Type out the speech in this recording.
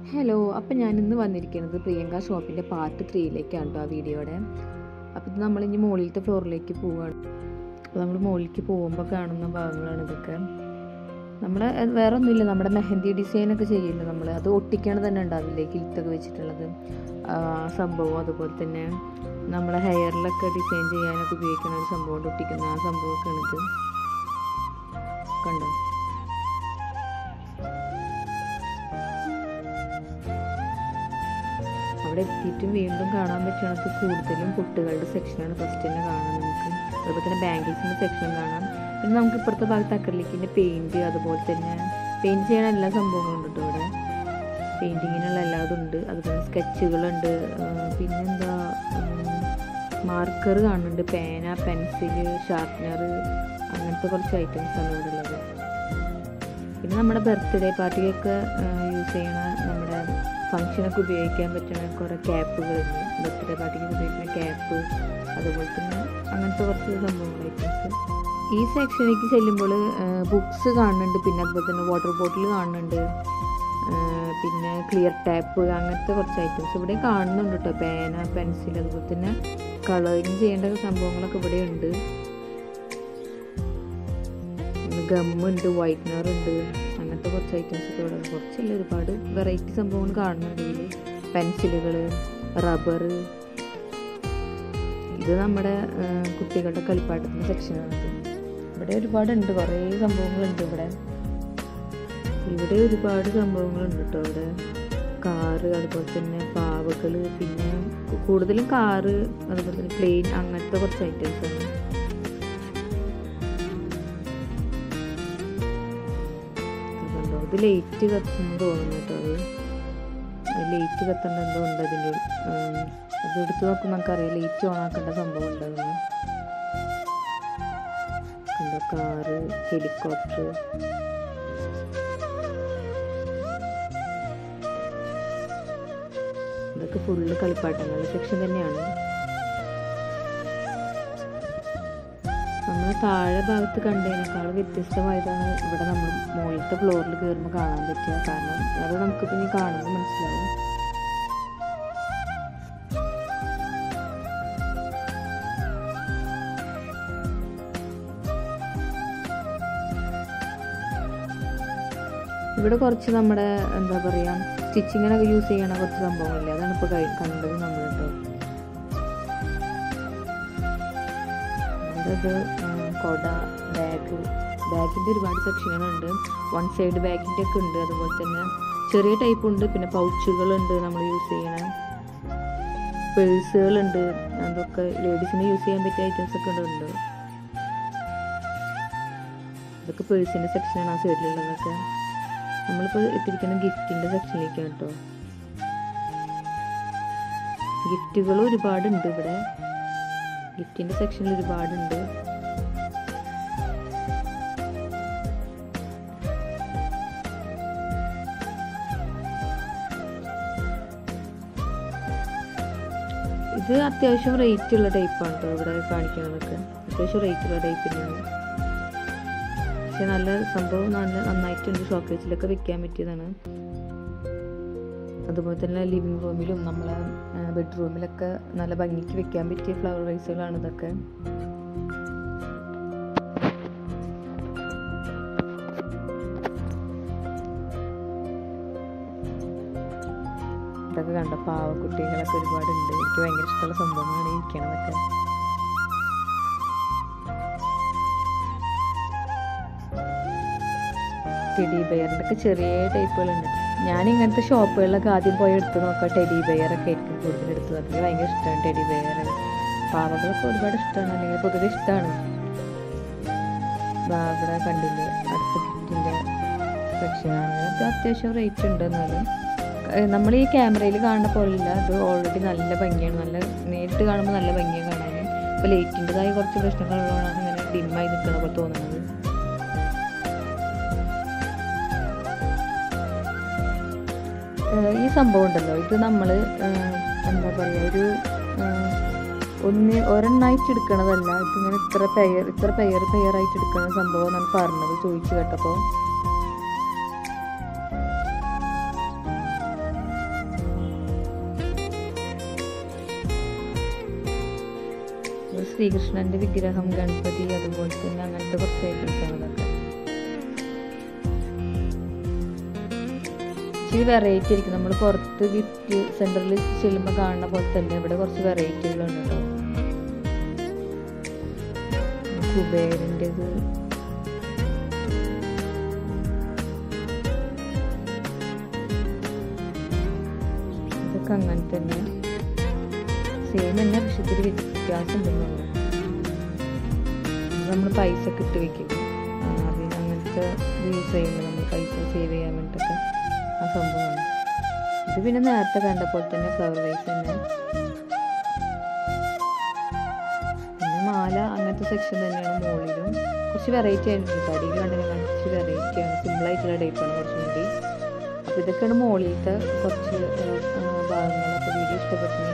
hello അപ്പം ഞാൻ ഇന്ന് വന്നിരിക്കുന്നത് പ്രിയങ്ക ഷോപ്പിൻ്റെ പാർട്ട് ത്രീയിലേക്കാണ് കേട്ടോ ആ വീഡിയോയുടെ അപ്പോൾ ഇത് നമ്മളിനി മുകളിലത്തെ ഫ്ലോറിലേക്ക് പോവുകയാണ് അപ്പോൾ നമ്മൾ മുകളിലേക്ക് പോകുമ്പോൾ കാണുന്ന ഭാഗങ്ങളാണ് ഇതൊക്കെ നമ്മൾ വേറെ ഒന്നുമില്ല നമ്മുടെ മെഹന്തി ഡിസൈനൊക്കെ ചെയ്യില്ല നമ്മൾ അത് ഒട്ടിക്കാണ് തന്നെ ഉണ്ടാവില്ലേ കിൽത്തൊക്കെ വെച്ചിട്ടുള്ളത് ആ സംഭവം അതുപോലെ തന്നെ നമ്മളെ ഹെയറിലൊക്കെ ഡിസൈൻ ചെയ്യാനൊക്കെ ഉപയോഗിക്കുന്ന ഒരു സംഭവം ഒട്ടിക്കുന്ന ആ സംഭവമൊക്കെയാണ് ഇത് കണ്ടോ അവിടെ എത്തിയിട്ടും വീണ്ടും കാണാൻ പറ്റുന്നത് കൂടുതലും കുട്ടികളുടെ സെക്ഷനാണ് ഫസ്റ്റ് തന്നെ കാണാം നമുക്ക് അതുപോലെ തന്നെ ബാംഗിൾസിൻ്റെ സെക്ഷൻ കാണാം പിന്നെ നമുക്ക് ഇപ്പുറത്തെ ഭാഗത്ത് അക്രലിക്കിൻ്റെ പെയിൻറ് അതുപോലെ തന്നെ പെയിൻറ് ചെയ്യണ എല്ലാ സംഭവങ്ങളും ഉണ്ട് കേട്ടോ ഇവിടെ പെയിൻറ്റിങ്ങിനുള്ള എല്ലാതും ഉണ്ട് അതുപോലെ സ്കെച്ചുകളുണ്ട് പിന്നെന്താ മാർക്കർ കാണുന്നുണ്ട് പേന പെൻസിൽ ഷാർപ്നർ അങ്ങനത്തെ കുറച്ച് ഐറ്റംസ് ആണ് ഇവിടെ ഉള്ളത് പിന്നെ നമ്മുടെ ബർത്ത്ഡേ പാർട്ടിക്കൊക്കെ യൂസ് ചെയ്യണ നമ്മുടെ ഫങ്ഷനൊക്കെ ഉപയോഗിക്കാൻ പറ്റുന്ന കുറേ ക്യാപ്പുകളുണ്ട് ബർത്ത്ഡേ പാർട്ടിക്ക് ഉപയോഗിക്കുന്ന ക്യാപ്പ് അതുപോലെ തന്നെ അങ്ങനത്തെ കുറച്ച് സംഭവങ്ങൾ ഐറ്റംസ് ഈ സെക്ഷനിലേക്ക് ചെല്ലുമ്പോൾ ബുക്സ് കാണുന്നുണ്ട് പിന്നെ അതുപോലെ തന്നെ വാട്ടർ ബോട്ടിൽ കാണുന്നുണ്ട് പിന്നെ ക്ലിയർ ടാപ്പ് അങ്ങനത്തെ കുറച്ച് ഐറ്റംസ് ഇവിടെ കാണുന്നുണ്ട് കേട്ടോ പേന പെൻസിൽ അതുപോലെ തന്നെ കളറിങ് ചെയ്യേണ്ട സംഭവങ്ങളൊക്കെ ഇവിടെ ഉണ്ട് ഗമ്മുണ്ട് വൈറ്റ്നർ ഉണ്ട് അങ്ങനത്തെ കുറച്ച് ഐറ്റംസ് ഒക്കെ ഇവിടെ കുറച്ചല്ല ഒരുപാട് വെറൈറ്റി സംഭവങ്ങൾ കാണുന്നുണ്ട് ഇതിൽ പെൻസിലുകൾ റബ്ബർ ഇത് നമ്മുടെ കുട്ടികളുടെ കളിപ്പാട്ടത്തിൻ്റെ സെക്ഷനാണ് ഇവിടെ ഒരുപാടുണ്ട് കുറേ സംഭവങ്ങളുണ്ട് ഇവിടെ ഇവിടെ ഒരുപാട് സംഭവങ്ങളുണ്ട് കേട്ടോ ഇവിടെ കാറ് അതുപോലെ തന്നെ പാവകൾ പിന്നെ കൂടുതലും കാറ് അതുപോലെ തന്നെ പ്ലെയിൻ അങ്ങനത്തെ കുറച്ച് ഐറ്റംസ് ആണ് കണ്ടോ ഇത് ലൈറ്റ് കത്തുന്നു തോന്നുന്നു കേട്ടോ അത് ലൈറ്റ് കത്തേണ്ട എന്തോ ഉണ്ട് അതിൻ്റെ അത് എടുത്ത് നോക്കുമ്പോൾ നമുക്കറിയാം ലൈറ്റ് ഓൺ ആക്കേണ്ട സംഭവം ഉണ്ടെന്ന് കണ്ടോ കാറ് ഹെലികോപ്റ്റർ ഇതൊക്കെ ഫുള്ള് കളിപ്പാട്ടങ്ങളുടെ സെക്ഷൻ തന്നെയാണ് നമ്മൾ താഴെ ഭാഗത്ത് കണ്ടതിനേക്കാൾ വ്യത്യസ്തമായതാണ് ഇവിടെ നമ്മൾ മുകളിലത്തെ ഫ്ലോറിൽ കയറുമ്പോൾ കാണാൻ പറ്റുക കാരണം അത് നമുക്കിപ്പോൾ ഇനി കാണുമ്പോൾ മനസ്സിലാവും ഇവിടെ കുറച്ച് നമ്മുടെ എന്താ പറയുക സ്റ്റിച്ചിങ്ങിനൊക്കെ യൂസ് ചെയ്യണ കുറച്ച് സംഭവങ്ങളില്ലേ അതാണ് ഇപ്പോൾ കണ്ടത് നമ്മൾ കേട്ടോ ഇത് കൊട ബാഗ് ബാഗിൻ്റെ ഒരുപാട് സെക്ഷനുകളുണ്ട് വൺ സൈഡ് ബാഗിൻ്റെ ഒക്കെ ഉണ്ട് അതുപോലെ തന്നെ ചെറിയ ടൈപ്പ് ഉണ്ട് പിന്നെ പൗച്ചുകളുണ്ട് നമ്മൾ യൂസ് ചെയ്യണ പേഴ്സുകളുണ്ട് അതൊക്കെ ലേഡീസിന് യൂസ് ചെയ്യാൻ പറ്റിയ ഐറ്റംസ് ഒക്കെ ഉണ്ട് ഇതൊക്കെ പേഴ്സിൻ്റെ സെക്ഷനാണ് ആ സൈഡിലുള്ളതൊക്കെ നമ്മളിപ്പോൾ എത്തിയിരിക്കുന്ന ഗിഫ്റ്റിൻ്റെ സെക്ഷനിലേക്കാണ് കേട്ടോ ഗിഫ്റ്റുകൾ ഒരുപാടുണ്ട് ഇവിടെ ഗിഫ്റ്റിൻ്റെ സെക്ഷനിൽ ഒരുപാടുണ്ട് ഇത് അത്യാവശ്യം റേറ്റ് ഉള്ള ടൈപ്പാണ് കേട്ടോ ഇവിടെ കാണിക്കുന്നതൊക്കെ അത്യാവശ്യം റേറ്റ് ഉള്ള ടൈപ്പ് തന്നെയാണ് പക്ഷെ നല്ല സംഭവം നല്ല നന്നായിട്ടുണ്ട് ഷോക്കേസിലൊക്കെ വെക്കാൻ പറ്റിയതാണ് അതുപോലെ തന്നെ ലിവിങ് റൂമിലും നമ്മളെ ബെഡ്റൂമിലൊക്കെ നല്ല ഭംഗിക്ക് വെക്കാൻ പറ്റിയ ഫ്ലവർ വൈസുകളാണ് ഇതൊക്കെ ഇതൊക്കെ കണ്ട പാവക്കുട്ടികളൊക്കെ ഒരുപാടുണ്ട് എനിക്ക് ഭയങ്കര ഇഷ്ടമുള്ള സംഭവങ്ങളാണ് ഇരിക്കണതൊക്കെ ടെഡി ബെയറിൻ്റെ ഒക്കെ ചെറിയ ടൈപ്പുകളുണ്ട് ഞാൻ ഇങ്ങനത്തെ ഷോപ്പുകളിലൊക്കെ ആദ്യം പോയി എടുത്ത് നോക്കാം ടെഡി ബെയറൊക്കെ ആയിരിക്കും കൂടുതൽ എടുത്തത് എനിക്ക് ഭയങ്കര ഇഷ്ടമാണ് ടെഡി ബെയർ പാവകളൊക്കെ ഒരുപാട് ഇഷ്ടമാണ് അല്ലെങ്കിൽ പൊതുവെ ഇഷ്ടമാണ് ഇവിടെ കണ്ടില്ലേ അടുത്ത ഗിഫ്റ്റിൻ്റെ സെക്ഷനാണ് അത് അത്യാവശ്യം റേറ്റ് ഉണ്ട് എന്നാലും നമ്മൾ ഈ ക്യാമറയിൽ കാണുന്ന പോലെയില്ല അത് ഓൾറെഡി നല്ല ഭംഗിയാണ് നല്ല നേരിട്ട് കാണുമ്പോൾ നല്ല ഭംഗിയാണ് കാണാൻ ഇപ്പോൾ ലൈറ്റിൻ്റെതായ കുറച്ച് പ്രശ്നങ്ങളുള്ളതാണ് ഇങ്ങനെ ഡിമ്മായി നിൽക്കണ പോലെ തോന്നുന്നത് ഈ സംഭവം ഉണ്ടല്ലോ ഇത് നമ്മൾ എന്താ പറയുക ഒരു ഒന്ന് ഒരെണ്ണായിട്ട് എടുക്കണതല്ല ഇതിങ്ങനെ ഇത്ര പെയർ ഇത്ര പെയർ പെയറായിട്ട് എടുക്കണ സംഭവം ഞാൻ പറഞ്ഞത് ചോദിച്ചു കേട്ടപ്പോൾ ശ്രീകൃഷ്ണന്റെ വിഗ്രഹം ഗണപതി അതുപോലെ തന്നെ അങ്ങനത്തെ കുറച്ച് ഐറ്റംസ് ആണ് ഇതൊക്കെ ഇച്ചിരി വെറൈറ്റി ആയിരിക്കും നമ്മൾ പുറത്ത് ഗിഫ്റ്റ് സെന്ററിൽ ചെല്ലുമ്പോൾ കാണുന്ന പോലെ തന്നെ ഇവിടെ കുറച്ച് വെറൈറ്റികളുണ്ട് കേട്ടോ കുബേരൻ്റെത് ഇതൊക്കെ അങ്ങനെ തന്നെ സെയിം തന്നെ പക്ഷെ ഇത്തിരി വ്യത്യാസം ഉണ്ടെന്നുള്ളൂ നമ്മൾ പൈസ ഒക്കെ ഇട്ട് വെക്കും ആ, അതിന് അങ്ങനത്തെ യൂസ് ചെയ്യുമ്പോൾ നമ്മൾ പൈസ സേവ് ചെയ്യാൻ വേണ്ടിയിട്ടൊക്കെ ആ സംഭവമാണ് ഇത് പിന്നെ നേരത്തെ കണ്ട പോലെ തന്നെ ഫ്ലവർ വൈസ് തന്നെ പിന്നെ മാല അങ്ങനത്തെ സെക്ഷൻ തന്നെയാണ് മുകളിലും കുറച്ച് വെറൈറ്റി ആയിട്ടുണ്ട് അടിയിൽ കണ്ടെങ്കിൽ കുറച്ച് വെറൈറ്റി ആണ് സിമ്പിൾ ആയിട്ടുള്ള ടൈപ്പാണ് കുറച്ചും കൂടി അപ്പോൾ ഇതൊക്കെയാണ് മുകളിലത്തെ കുറച്ച് ഭാഗങ്ങൾ അപ്പോൾ വീഡിയോ ഇഷ്ടപ്പെട്ടു